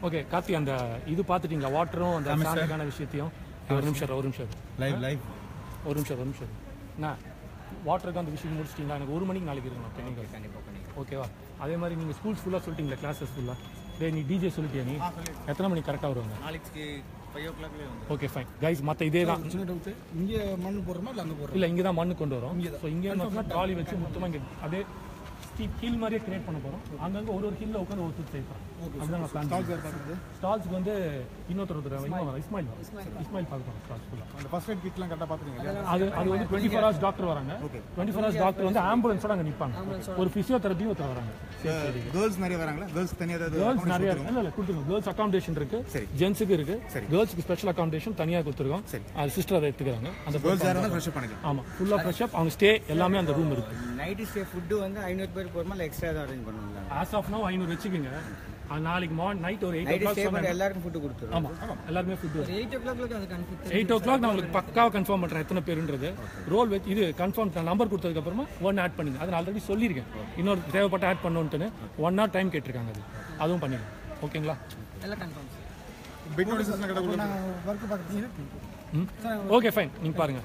Okay Karthi அந்த இது பார்த்துட்டீங்களா வாட்டரும் அந்த சாமிக்கான விஷயத்தையும் ஒரு நிமிஷம் இரு, ஒரு நிமிஷம் இரு. லைவ் லைவ் ஒரு நிமிஷம் ஒரு நிமிஷம் இரு. என்ன வாட்டருக்கு அந்த விஷயம் முடிச்சிட்டிங்களா எனக்கு ஒரு மணிக்கு நாளைக்கு இருக்கணும் டெக்னிக்கல் கண்டிப்பாக பண்ணிக்கலாம் ஓகேவா அதே மாதிரி நீங்கள் ஸ்கூல்ஸ் ஃபுல்லாக சொல்லிட்டீங்களா கிளாஸஸ் ஃபுல்லாக டேய் நீ டிஜே சொல்லிட்டியா நீ எத்தனை மணிக்கு கரெக்டாக வருவாங்க நாளைக்கு ஃபைவ் ஓ கிளாக்லேயே வந்து ஓகே ஃபைன் கைஸ் மற்ற இதே தான் சின்ன டவுட் இங்கே மண் போடுறோமா இல்லை அங்கே போடுறோம் இல்லை இங்கே தான் மண்ணு கொண்டு வரோம் ஸோ இங்கே மட்டும் ட்ராலி வச்சு மொத்தமாக இங்கே அப்படியே ஸ்டீப் ஹில் மாதிரியே கிரியேட் பண்ண போகிறோம் அங்கங்கே ஒரு ஒரு ஹில்ல உட்காந்து ஒருத்தர் செய்யப்போம் அதுதான் பிளான் பார்க்குறது ஸ்டால்ஸ்க்கு வந்து இன்னொருத்தர் ஒருத்தர் இவங்க இஸ்மாயில் இஸ்மாயில் பார்க்க போகிறோம் ஸ்டால்ஸ் ஃபுல்லாக அந்த ஃபர்ஸ்ட் எய்ட் கிட்லாம் கரெக்டாக பார்த்துருங்க அது அது வந்து டுவெண்ட்டி ஃபோர் ஹவர்ஸ் டாக்டர் வராங்க டுவெண்ட்டி ஃபோர் ஹவர்ஸ் டாக்டர் வந்து ஆம்புலன்ஸோட அங்கே நிற்பாங்க ஒரு ஃபிசியோதெரப்பியும் ஒருத்தர் வராங்க கேர்ள்ஸ் நிறைய வராங்களா கேர்ள்ஸ் தனியாக கேர்ள்ஸ் நிறைய இல்ல இல்ல கொடுத்துருக்கோம் கேர்ள்ஸ் அகாமடேஷன் இருக்கு சரி. ஜென்ஸுக்கு இருக்கு சரி. கேர்ள்ஸ்க்கு ஸ்பெஷல் அகாமடேஷன் தனியா கொடுத்துருக்கோம் சரி. அது சிஸ்டர் அதை எடுத்துக்கிறாங்க அந்த கேர்ள்ஸ் யாரும் ஃப்ரெஷ் பண்ணிக்கலாம் ஆமா ஃபுல்லா ஃப்ரெஷ் அப் அவங்க ஸ்டே எல்லாமே அந்த ரூம் இருக்கு நைட்டு ஸ்டே ஃபுட்டு வந்து ஐநூறு பேர் போகிறோமா இல்லை எக்ஸ்ட்ரா தான் அரேஞ்ச் பண்ணுவாங்களா ஆஸ் ஆஃப் நோ ஐநூறு வச்சுக்கோங்க அது நாளைக்கு மார்னிங் நைட் ஒரு eight o night clock stay பண்ண சொன்னாங்க எல்லாருக்கும் ஃபுட்டு கொடுத்துருவோம் ஆமா எல்லாருமே ஃபுட் எயிட் ஓ கிளாக்ல அது கன்ஃபியூஸ் எயிட் ஓ கிளாக் நான் உங்களுக்கு பக்காவா கன்ஃபார்ம் பண்றேன் எத்தனை பேருன்றது ரோல் வச்சு இது கன்ஃபார்ம் நம்பர் கொடுத்ததுக்கு அப்புறமா ஒன் ஆட் பண்ணுங்க அதை நான் ஆல்ரெடி சொல்லியிருக்கேன் இன்னொரு தேவைப்பட்ட ஆட் பண்ணணுன்ட்டுன்னு ஒன் ஹவர் டைம் கேட்டிருக்காங்க அது அதுவும் பண்ணிடுங்க ஓகேங்களா எல்லாம் கன்ஃபார்ம் பிட் நோட்டிஸ் கடை ஒர்க் பார்க்குறீங்க ஓகே ஃபைன் நீங்க பாருங்க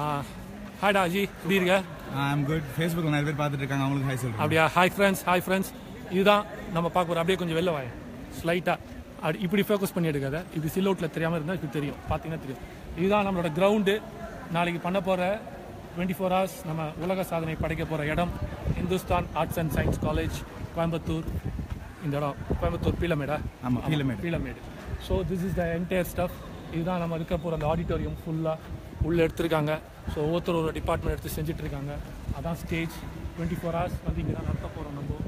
ஹாய்டா அஜி எப்படி இருக்க ஐ அம் குட் ஃபேஸ்புக்கில் நிறைய பேர் பார்த்துட்டு இருக்காங்க அவங்களுக்கு ஹாய் சொல்கிறேன் அப்படியா ஹாய் ஃப்ரெண்ட்ஸ் ஹாய் ஃப்ரெண்ட்ஸ் இதுதான் நம்ம பார்க்க போகிறோம் அப்படியே கொஞ்சம் வெளில வாங்க ஸ்லைட்டாக அப்படி இப்படி ஃபோக்கஸ் பண்ணி எடுக்காத இப்படி சில் அவுட்டில் தெரியாமல் இருந்தால் இப்படி தெரியும் பார்த்தீங்கன்னா தெரியும் இதுதான் நம்மளோட கிரவுண்டு நாளைக்கு பண்ண போகிற டுவெண்ட்டி ஃபோர் ஹவர்ஸ் நம்ம உலக சாதனை படைக்க போகிற இடம் Hindustan arts and science college Coimbatore இந்த இடம் கோயம்புத்தூர் பீலமேடா ஆமா, Peelamedu. Peelamedu so this is the entire stuff இதுதான் நம்ம இருக்க போகிற அந்த ஆடிட்டோரியம் ஃபுல்லாக உள்ளே எடுத்திருக்காங்க ஸோ ஒவ்வொருத்தர் ஒரு டிபார்ட்மெண்ட் எடுத்து செஞ்சுட்டு இருக்காங்க அதான் ஸ்டேஜ் டுவெண்ட்டி ஃபோர் ஹவர்ஸ் வந்து இங்கே தான் நடத்த போகிறோம் நம்ம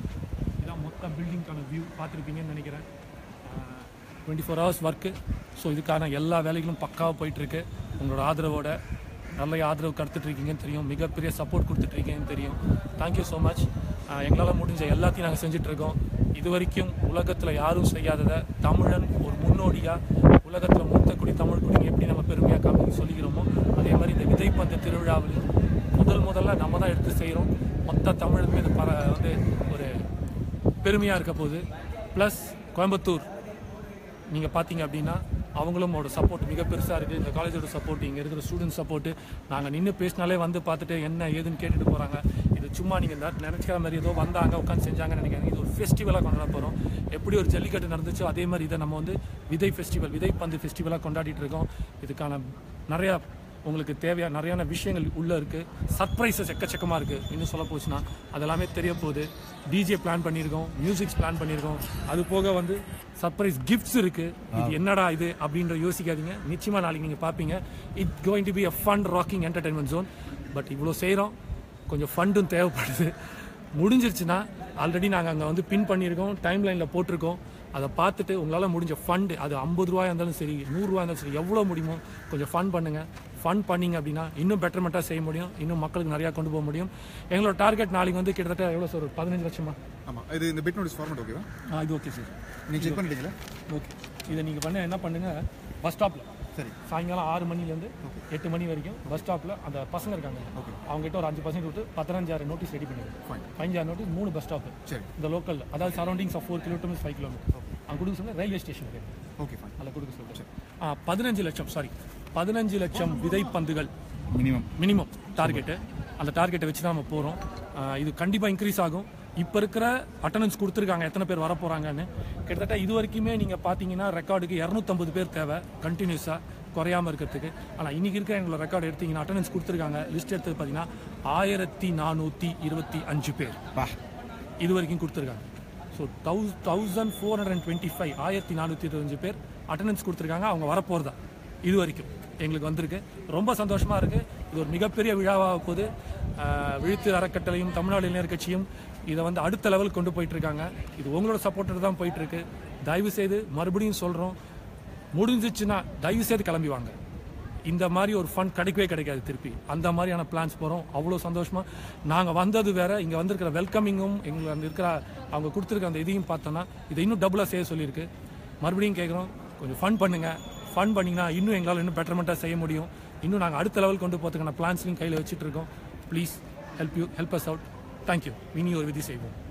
இதான் மொத்த பில்டிங்க்கான வியூ பார்த்துருப்பீங்கன்னு நினைக்கிறேன் twenty four hours work so இதுக்கான எல்லா வேலைகளும் பக்காவாக போயிட்டுருக்கு உங்களோட ஆதரவோட நல்ல ஆதரவு கடத்திட்டுருக்கீங்கன்னு தெரியும் மிகப்பெரிய சப்போர்ட் கொடுத்துட்ருக்கீங்கன்னு தெரியும் தேங்க்யூ ஸோ மச் எங்களால் முடிஞ்ச எல்லாத்தையும் நாங்கள் செஞ்சிட்ருக்கோம் இது வரைக்கும் உலகத்தில் யாரும் செய்யாததை தமிழன் ஒரு முன்னோடியாக உலகத்தில் மூத்த குடி தமிழ் குடிங்க எப்படி நம்ம பெருமையாக காமி சொல்லிக்கிறோமோ அதே மாதிரி இந்த விதைப்பந்த திருவிழாவில் முதல் முதல்ல நம்ம தான் எடுத்து செய்கிறோம் மொத்த தமிழுக்குமே இது பர வந்து ஒரு பெருமையாக இருக்க போகுது ப்ளஸ் கோயம்புத்தூர் நீங்கள் பார்த்தீங்க அப்படின்னா அவங்களுமோட சப்போர்ட் மிக பெருசாக இருக்குது இந்த காலேஜோட சப்போர்ட் இங்கே இருக்கிற ஸ்டூடெண்ட் சப்போர்ட்டு நாங்கள் நின்று பேசினாலே வந்து பார்த்துட்டு என்ன ஏதுன்னு கேட்டுட்டு போகிறாங்க இது சும்மா நீங்கள் நினச்சிக்கிற மாதிரி ஏதோ வந்தாங்க உட்காந்து செஞ்சாங்கன்னு நினைக்கிறாங்க இது ஒரு ஃபெஸ்டிவலாக கொண்டாட போகிறோம் எப்படி ஒரு ஜல்லிக்கட்டு நடந்துச்சோ அதே மாதிரி இதை நம்ம வந்து விதை ஃபெஸ்டிவல் விதை பந்து ஃபெஸ்டிவலாக கொண்டாடிட்டு இருக்கோம் இதுக்கான நிறையா உங்களுக்கு தேவையான நிறையான விஷயங்கள் உள்ளே இருக்குது சர்ப்ரைசஸ் எக்கச்சக்கமாக இருக்குது இன்னும் சொல்ல போச்சுன்னா அதெல்லாமே தெரிய போகுது டிஜே பிளான் பண்ணியிருக்கோம் மியூசிக்ஸ் பிளான் பண்ணியிருக்கோம் அது போக வந்து சர்ப்ரைஸ் கிஃப்ட்ஸ் இருக்குது இது என்னடா இது அப்படின்ற யோசிக்காதீங்க நிச்சயமாக நாளைக்கு நீங்கள் பார்ப்பீங்க it going to be a fun rocking entertainment zone but இவ்வளோ செய்கிறோம் கொஞ்சம் ஃபண்டும் தேவைப்படுது முடிஞ்சிருச்சுன்னா ஆல்ரெடி நாங்கள் அங்கே வந்து பின் பண்ணியிருக்கோம் டைம் லைனில் போட்டிருக்கோம் அதை பார்த்துட்டு உங்களால் முடிஞ்ச ஃபண்டு அது ஐம்பது ரூபாயா இருந்தாலும் சரி நூறுரூவா இருந்தாலும் சரி எவ்வளோ முடியுமோ கொஞ்சம் ஃபன் பண்ணுங்கள் ஃபன் பண்ணீங்க அப்படின்னா இன்னும் பெட்டர்மெண்ட்டாக செய்ய முடியும் இன்னும் மக்களுக்கு நிறையா கொண்டு போக முடியும் எங்களோட டார்கெட் நாளைக்கு வந்து கிட்டத்தட்ட எவ்வளோ சார் ஒரு பதினஞ்சு லட்சமா ஆமாம் இது இந்த பிட் நோட்டிஸ் ஃபார்மேட் ஓகேவா ஆ இது ஓகே சார் நீங்கள் செக் பண்ணிட்டீங்களா ஓகே இதை நீங்கள் பண்ண என்ன பண்ணுங்கள் பஸ் ஸ்டாப்பில் சரி சாயங்காலம் ஆறு மணிலேருந்து எட்டு மணி வரைக்கும் பஸ் ஸ்டாப்பில் அந்த பசங்க இருக்காங்க அவங்ககிட்ட ஒரு அஞ்சு பர்சன்ட் விட்டு பதினஞ்சாயிரம் நோட்டீஸ் ரெடி பண்ணிடுங்க Fine. பதினஞ்சாயிரம் நோட்டீஸ் மூணு பஸ் ஸ்டாப் சரி இந்த லோக்கல் அதாவது surroundings of four kilometers five kilometer அங்கே கொடுக்க சொல்ல ரயில்வே ஸ்டேஷனுக்கு ஓகே ஃபைன் அதில் கொடுக்க சொல்லுங்கள் ஆ பதினஞ்சு லட்சம் சாரி பதினஞ்சு லட்சம் விதை பந்துகள் மினிமம் மினிமம் டார்கெட்டு அந்த டார்கெட்டை வச்சு தான் நம்ம போகிறோம் இது கண்டிப்பாக இன்க்ரீஸ் ஆகும் இப்போ இருக்கிற அட்டண்டன்ஸ் கொடுத்துருக்காங்க எத்தனை பேர் வர போகிறாங்கன்னு கிட்டத்தட்ட இது வரைக்குமே நீங்கள் பார்த்தீங்கன்னா ரெக்கார்டுக்கு இரநூத்தம்பது பேர் தேவை கண்டினியூஸாக குறையாம இருக்கிறதுக்கு ஆனால் இன்னைக்கு இருக்கிற எங்களோட ரெக்கார்டு எடுத்தீங்கன்னா அட்டண்டன்ஸ் கொடுத்துருக்காங்க லிஸ்ட் எடுத்தது பார்த்தீங்கன்னா ஆயிரத்தி நானூற்றி இருபத்தி அஞ்சு பேர் பா இது வரைக்கும் கொடுத்துருக்காங்க ஸோ தௌஸ் thousand four hundred and twenty five ஆயிரத்தி நானூற்றி இருபத்தஞ்சு பேர் அட்டண்டன்ஸ் கொடுத்துருக்காங்க அவங்க வரப்போகிறதா இது வரைக்கும் எங்களுக்கு வந்திருக்கு ரொம்ப சந்தோஷமாக இருக்குது இது ஒரு மிகப்பெரிய விழாவாக போகுது ஆஹ் விழுத்து அறக்கட்டளையும் தமிழ்நாடு இளைஞர் கட்சியும் இதை வந்து அடுத்த லெவலுக்கு கொண்டு போயிட்டு இருக்காங்க இது உங்களோட சப்போர்ட்டர் தான் போயிட்டு இருக்கு தயவு செய்து மறுபடியும் சொல்கிறோம் முடிஞ்சிச்சுன்னா தயவு செய்து கிளம்பி வாங்க இந்த மாதிரி ஒரு ஃபண்ட் கிடைக்கவே கிடைக்காது திருப்பி அந்த மாதிரியான பிளான்ஸ் போகிறோம் அவ்வளோ சந்தோஷமாக நாங்கள் வந்தது வேற இங்கே வந்திருக்கிற வெல்கமிங்கும் எங்களுக்கு அந்த இருக்கிற அவங்க கொடுத்துருக்க அந்த இதையும் பார்த்தோன்னா இதை இன்னும் டபுளாக செய்ய சொல்லியிருக்கு மறுபடியும் கேட்குறோம் கொஞ்சம் ஃபன் பண்ணுங்கள் ஃபன் பண்ணிங்கன்னா இன்னும் எங்களால் இன்னும் பெட்டர்மெண்ட்டாக செய்ய முடியும் இன்னும் நாங்கள் அடுத்த லெவல் கொண்டு போகிறதுக்கான பிளான்ஸ்லையும் கையில் வச்சுட்டு இருக்கோம் please help you help us out thank you இனி ஒரு விதி செய்வோம்